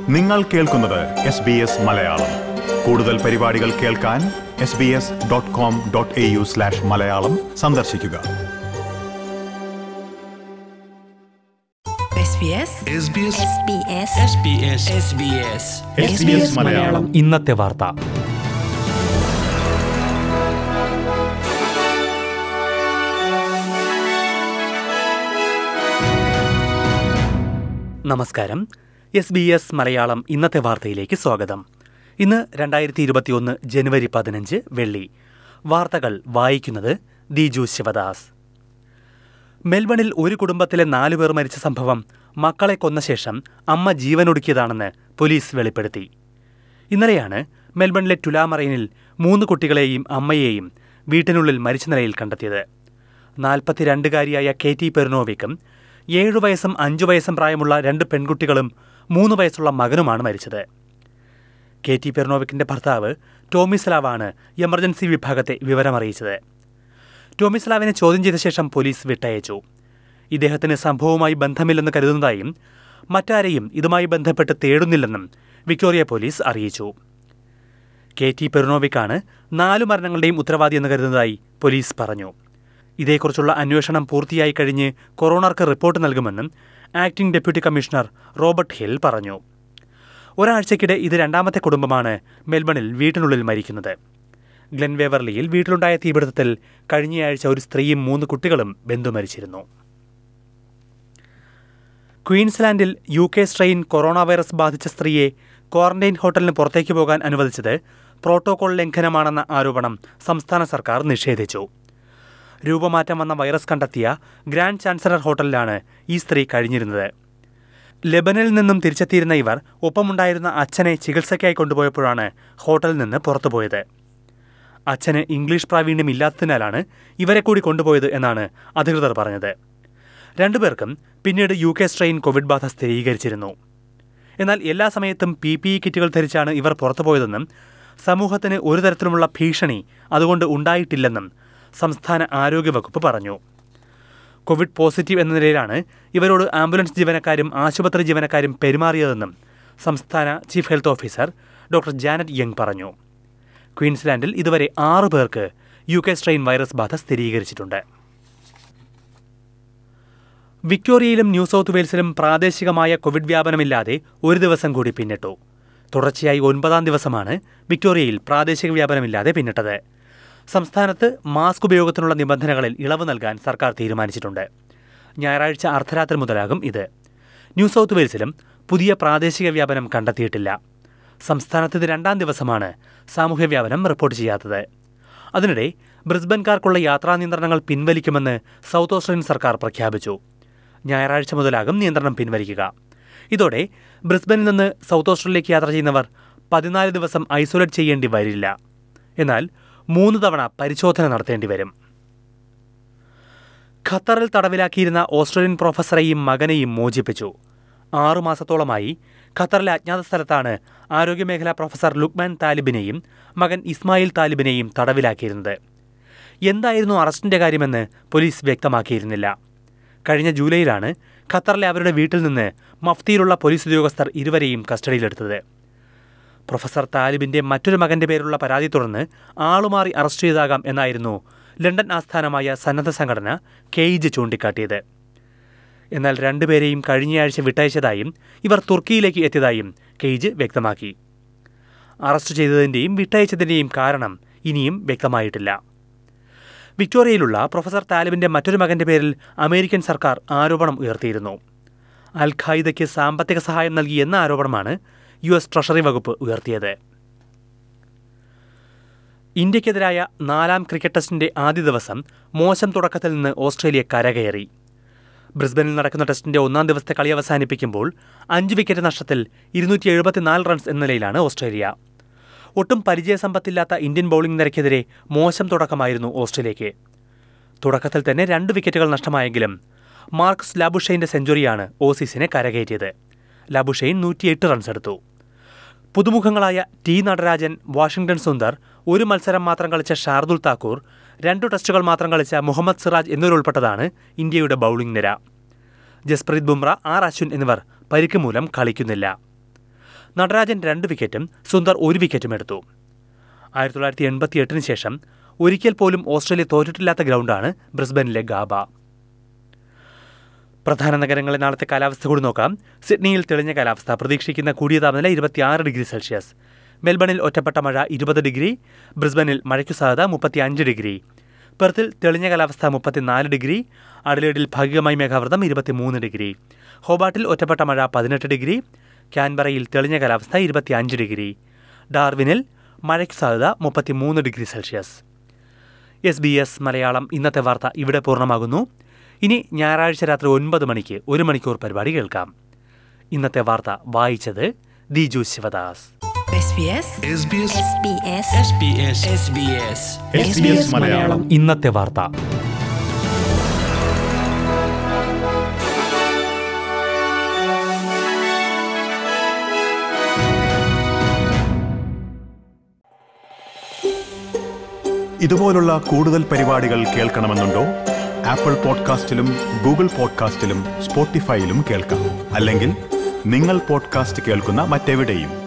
നിങ്ങൾ കേൾക്കുന്നത് S B S Malayalam കൂടുതൽ പരിപാടികൾ കേൾക്കാൻ S B S dot com dot A U slash Malayalam സന്ദർശിക്കുക SBS SBS SBS SBS SBS SBS Malayalam ഇന്നത്തെ വാർത്ത നമസ്കാരം എസ് ബി എസ് മലയാളം ഇന്നത്തെ വാർത്തയിലേക്ക് സ്വാഗതം ഇന്ന് രണ്ടായിരത്തി ഇരുപത്തിയൊന്ന് ജനുവരി പതിനഞ്ച് വെള്ളി വാർത്തകൾ വായിക്കുന്നത് ദിജു ശിവദാസ് മെൽബണിൽ ഒരു കുടുംബത്തിലെ നാലുപേർ മരിച്ച സംഭവം മക്കളെ കൊന്ന ശേഷം അമ്മ ജീവനൊടുക്കിയതാണെന്ന് പോലീസ് വെളിപ്പെടുത്തി ഇന്നലെയാണ് മെൽബണിലെ ടുലാമറൈനിൽ മൂന്ന് കുട്ടികളെയും അമ്മയെയും വീട്ടിനുള്ളിൽ മരിച്ച നിലയിൽ കണ്ടെത്തിയത് നാൽപ്പത്തിരണ്ടുകാരിയായ കെ ടി പെരുനോവിക്കും ഏഴു വയസ്സും അഞ്ചു വയസ്സും പ്രായമുള്ള രണ്ട് പെൺകുട്ടികളും മൂന്ന് വയസ്സുള്ള മകനുമാണ് മരിച്ചത് കെ ടി പെർണോവിക്കിന്റെ ഭർത്താവ് ടോമിസ്ലാവാണ് എമർജൻസി വിഭാഗത്തെ വിവരമറിയിച്ചത് ടോമിസ്ലാവിനെ ചോദ്യം ചെയ്ത ശേഷം പോലീസ് വിട്ടയച്ചു ഇദ്ദേഹത്തിന് സംഭവവുമായി ബന്ധമില്ലെന്ന് കരുതുന്നതായും മറ്റാരെയും ഇതുമായി ബന്ധപ്പെട്ട് തേടുന്നില്ലെന്നും വിക്ടോറിയ പോലീസ് അറിയിച്ചു കെ ടി പെറുനോവിക്കാണ് നാലു മരണങ്ങളുടെയും ഉത്തരവാദിയെന്ന് കരുതുന്നതായി പോലീസ് പറഞ്ഞു ഇതേക്കുറിച്ചുള്ള അന്വേഷണം പൂർത്തിയായി കഴിഞ്ഞ് കൊറോണർക്ക് റിപ്പോർട്ട് നൽകുമെന്നും acting deputy commissioner Robert Hill പറഞ്ഞു ഒരാഴ്ചക്കിടെ ഇത് രണ്ടാമത്തെ കുടുംബമാണ് മെൽബണിൽ വീട്ടിനുള്ളിൽ മരിക്കുന്നത് ഗ്ലെൻവേവർലിയിൽ വീട്ടിലുണ്ടായ തീപിടുത്തത്തിൽ കഴിഞ്ഞയാഴ്ച ഒരു സ്ത്രീയും മൂന്ന് കുട്ടികളും ബന്ധു മരിച്ചിരുന്നു ക്വീൻസ്ലാൻഡിൽ U K strain corona virus ബാധിച്ച സ്ത്രീയെ ക്വാറന്റൈൻ ഹോട്ടലിന് പുറത്തേക്ക് പോകാൻ അനുവദിച്ചത് പ്രോട്ടോകോൾ ലംഘനമാണെന്ന ആരോപണം സംസ്ഥാന സർക്കാർ നിഷേധിച്ചു രൂപമാറ്റം വന്ന വൈറസ് കണ്ടെത്തിയ ഗ്രാൻഡ് ചാൻസലർ ഹോട്ടലിലാണ് ഈ സ്ത്രീ കഴിഞ്ഞിരുന്നത് ലെബനിൽ നിന്നും തിരിച്ചെത്തിയിരുന്ന ഇവർ ഒപ്പമുണ്ടായിരുന്ന അച്ഛനെ ചികിത്സയ്ക്കായി കൊണ്ടുപോയപ്പോഴാണ് ഹോട്ടലിൽ നിന്ന് പുറത്തുപോയത് അച്ഛന് ഇംഗ്ലീഷ് പ്രാവീണ്യം ഇല്ലാത്തതിനാലാണ് ഇവരെ കൂടി കൊണ്ടുപോയത് എന്നാണ് അധികൃതർ പറഞ്ഞത് രണ്ടുപേർക്കും പിന്നീട് യു കെ സ്ട്രെയിൻ കോവിഡ് ബാധ സ്ഥിരീകരിച്ചിരുന്നു എന്നാൽ എല്ലാ സമയത്തും പി പി ഇ കിറ്റുകൾ ധരിച്ചാണ് ഇവർ പുറത്തുപോയതെന്നും സമൂഹത്തിന് ഒരു തരത്തിലുമുള്ള ഭീഷണി അതുകൊണ്ട് ഉണ്ടായിട്ടില്ലെന്നും സംസ്ഥാന ആരോഗ്യവകുപ്പ് പറഞ്ഞു കോവിഡ് പോസിറ്റീവ് എന്ന നിലയിലാണ് ഇവരോട് ആംബുലൻസ് ജീവനക്കാരും ആശുപത്രി ജീവനക്കാരും പെരുമാറിയതെന്നും സംസ്ഥാന chief health officer doctor Janet Young പറഞ്ഞു ക്വീൻസ്ലാൻഡിൽ ഇതുവരെ ആറ് പേർക്ക് യു കെ സ്ട്രെയിൻ വൈറസ് ബാധ സ്ഥിരീകരിച്ചിട്ടുണ്ട് വിക്ടോറിയയിലും ന്യൂ സൗത്ത് വെയിൽസിലും പ്രാദേശികമായ കോവിഡ് വ്യാപനമില്ലാതെ ഒരു ദിവസം കൂടി പിന്നിട്ടു തുടർച്ചയായി ഒൻപതാം ദിവസമാണ് വിക്ടോറിയയിൽ പ്രാദേശിക വ്യാപനമില്ലാതെ പിന്നിട്ടത് സംസ്ഥാനത്ത് മാസ്ക് ഉപയോഗത്തിനുള്ള നിബന്ധനകളിൽ ഇളവ് നൽകാൻ സർക്കാർ തീരുമാനിച്ചിട്ടുണ്ട് ഞായറാഴ്ച അർദ്ധരാത്രി മുതലാകും ഇത് ന്യൂ സൗത്ത് വെയിൽസിലും പുതിയ പ്രാദേശിക വ്യാപനം കണ്ടെത്തിയിട്ടില്ല സംസ്ഥാനത്ത് ഇത് രണ്ടാം ദിവസമാണ് സാമൂഹ്യ വ്യാപനം റിപ്പോർട്ട് ചെയ്യാത്തത് അതിനിടെ ബ്രിസ്ബൻകാർക്കുള്ള യാത്രാ നിയന്ത്രണങ്ങൾ പിൻവലിക്കുമെന്ന് സൗത്ത് ഓസ്ട്രേലിയൻ സർക്കാർ പ്രഖ്യാപിച്ചു ഞായറാഴ്ച മുതലാകും നിയന്ത്രണം പിൻവലിക്കുക ഇതോടെ ബ്രിസ്ബനിൽ നിന്ന് സൗത്ത് ഓസ്ട്രേലിയയിലേക്ക് യാത്ര ചെയ്യുന്നവർ പതിനാല് ദിവസം ഐസൊലേറ്റ് ചെയ്യേണ്ടി വരില്ല എന്നാൽ മൂന്ന് തവണ പരിശോധന നടത്തേണ്ടി വരും ഖത്തറിൽ തടവിലാക്കിയിരുന്ന ഓസ്ട്രേലിയൻ പ്രൊഫസറെയും മകനെയും മോചിപ്പിച്ചു ആറുമാസത്തോളമായി ഖത്തറിലെ അജ്ഞാത സ്ഥലത്താണ് ആരോഗ്യമേഖലാ പ്രൊഫസർ ലുക്മാൻ താലിബിനെയും മകൻ ഇസ്മായിൽ താലിബിനെയും തടവിലാക്കിയിരുന്നത് എന്തായിരുന്നു അറസ്റ്റിന്റെ കാര്യമെന്ന് പോലീസ് വ്യക്തമാക്കിയിരുന്നില്ല കഴിഞ്ഞ ജൂലൈയിലാണ് ഖത്തറിലെ അവരുടെ വീട്ടിൽ നിന്ന് മഫ്തിയിലുള്ള പോലീസ് ഉദ്യോഗസ്ഥർ ഇരുവരെയും കസ്റ്റഡിയിലെടുത്തത് പ്രൊഫസർ താലിബിന്റെ മറ്റൊരു മകന്റെ പേരുള്ള പരാതി തുടർന്ന് ആളുമാറി അറസ്റ്റ് ചെയ്താകാം എന്നായിരുന്നു ലണ്ടൻ ആസ്ഥാനമായ സന്നദ്ധ സംഘടന കെയ്ജ് ചൂണ്ടിക്കാട്ടിയത് എന്നാൽ രണ്ടുപേരെയും കഴിഞ്ഞയാഴ്ച വിട്ടയച്ചതായും ഇവർ തുർക്കിയിലേക്ക് എത്തിയതായും കെയ്ജ് വ്യക്തമാക്കി അറസ്റ്റ് ചെയ്തതിന്റെയും വിട്ടയച്ചതിന്റെയും കാരണം ഇനിയും വ്യക്തമായിട്ടില്ല വിക്ടോറിയയിലുള്ള പ്രൊഫസർ താലിബിന്റെ മറ്റൊരു മകന്റെ പേരിൽ അമേരിക്കൻ സർക്കാർ ആരോപണം ഉയർത്തിയിരുന്നു അൽ ഖായിദയ്ക്ക് സാമ്പത്തിക സഹായം നൽകി എന്ന ആരോപണമാണ് യു എസ് ട്രഷറി വകുപ്പ് ഉയർത്തിയത് ഇന്ത്യക്കെതിരായ നാലാം ക്രിക്കറ്റ് ടെസ്റ്റിന്റെ ആദ്യ ദിവസം മോശം തുടക്കത്തിൽ നിന്ന് ഓസ്ട്രേലിയ കരകയറി ബ്രിസ്ബനിൽ നടക്കുന്ന ടെസ്റ്റിന്റെ ഒന്നാം ദിവസത്തെ കളി അവസാനിപ്പിക്കുമ്പോൾ അഞ്ച് വിക്കറ്റ് നഷ്ടത്തിൽ ഇരുന്നൂറ്റി എഴുപത്തിനാല് റൺസ് എന്ന നിലയിലാണ് ഓസ്ട്രേലിയ ഒട്ടും പരിചയസമ്പത്തില്ലാത്ത ഇന്ത്യൻ ബൌളിംഗ് നിരക്കെതിരെ മോശം തുടക്കമായിരുന്നു ഓസ്ട്രേലിയയ്ക്ക് തുടക്കത്തിൽ തന്നെ രണ്ട് വിക്കറ്റുകൾ നഷ്ടമായെങ്കിലും മാർക്സ് ലാബുഷൈന്റെ സെഞ്ചുറിയാണ് ഓസീസിനെ കരകയറ്റിയത് ലാബുഷൈൻ നൂറ്റിയെട്ട് റൺസ് എടുത്തു പുതുമുഖങ്ങളായ ടി നടരാജൻ വാഷിംഗ്ടൺ സുന്ദർ ഒരു മത്സരം മാത്രം കളിച്ച ഷാർദുൽ താക്കൂർ രണ്ടു ടെസ്റ്റുകൾ മാത്രം കളിച്ച മുഹമ്മദ് സിറാജ് എന്നിവരുൾപ്പെട്ടതാണ് ഇന്ത്യയുടെ ബൌളിംഗ് നിര ജസ്പ്രീത് ബുംറ ആർ അശ്വിൻ എന്നിവർ പരിക്ക് മൂലം കളിക്കുന്നില്ല നടരാജൻ രണ്ട് വിക്കറ്റും സുന്ദർ ഒരു വിക്കറ്റും എടുത്തു ആയിരത്തി തൊള്ളായിരത്തി എൺപത്തി എട്ടിന് ശേഷം ഒരിക്കൽ പോലും ഓസ്ട്രേലിയ തോറ്റിട്ടില്ലാത്ത ഗ്രൗണ്ടാണ് ബ്രിസ്ബനിലെ ഗാബ പ്രധാന നഗരങ്ങളിലെ നാളത്തെ കാലാവസ്ഥ കൂടി നോക്കാം സിഡ്നിയിൽ തെളിഞ്ഞ കാലാവസ്ഥ പ്രതീക്ഷിക്കുന്ന കൂടിയ താപനില ഇരുപത്തിയാറ് ഡിഗ്രി സെൽഷ്യസ് മെൽബണിൽ ഒറ്റപ്പെട്ട മഴ ഇരുപത് ഡിഗ്രി ബ്രിസ്ബനിൽ മഴയ്ക്കു സാധ്യത മുപ്പത്തിയഞ്ച് ഡിഗ്രി പെർത്തിൽ തെളിഞ്ഞ കാലാവസ്ഥ മുപ്പത്തിനാല് ഡിഗ്രി അഡലേഡിൽ ഭാഗികമായി മേഘാവൃതം ഇരുപത്തിമൂന്ന് ഡിഗ്രി ഹോബാട്ടിൽ ഒറ്റപ്പെട്ട മഴ പതിനെട്ട് ഡിഗ്രി ക്യാൻബറയിൽ തെളിഞ്ഞ കാലാവസ്ഥ ഇരുപത്തിയഞ്ച് ഡിഗ്രി ഡാർവിനിൽ മഴയ്ക്ക് സാധ്യത മുപ്പത്തിമൂന്ന് degree Celsius S B S Malayalam ഇന്നത്തെ വാർത്ത ഇവിടെ പൂർണ്ണമാകുന്നു ഇനി ഞായറാഴ്ച രാത്രി ഒൻപത് മണിക്ക് ഒരു മണിക്കൂർ പരിപാടി കേൾക്കാം ഇന്നത്തെ വാർത്ത വായിച്ചത് Diju Sivadas SBS SBS SBS SBS SBS SBS Malayalam ഇന്നത്തെ വാർത്ത ഇതുപോലുള്ള കൂടുതൽ പരിപാടികൾ കേൾക്കണമെന്നുണ്ടോ ആപ്പിൾ പോഡ്കാസ്റ്റിലും ഗൂഗിൾ പോഡ്കാസ്റ്റിലും സ്പോട്ടിഫൈയിലും കേൾക്കാം അല്ലെങ്കിൽ നിങ്ങൾ പോഡ്കാസ്റ്റ് കേൾക്കുന്ന മറ്റെവിടെയും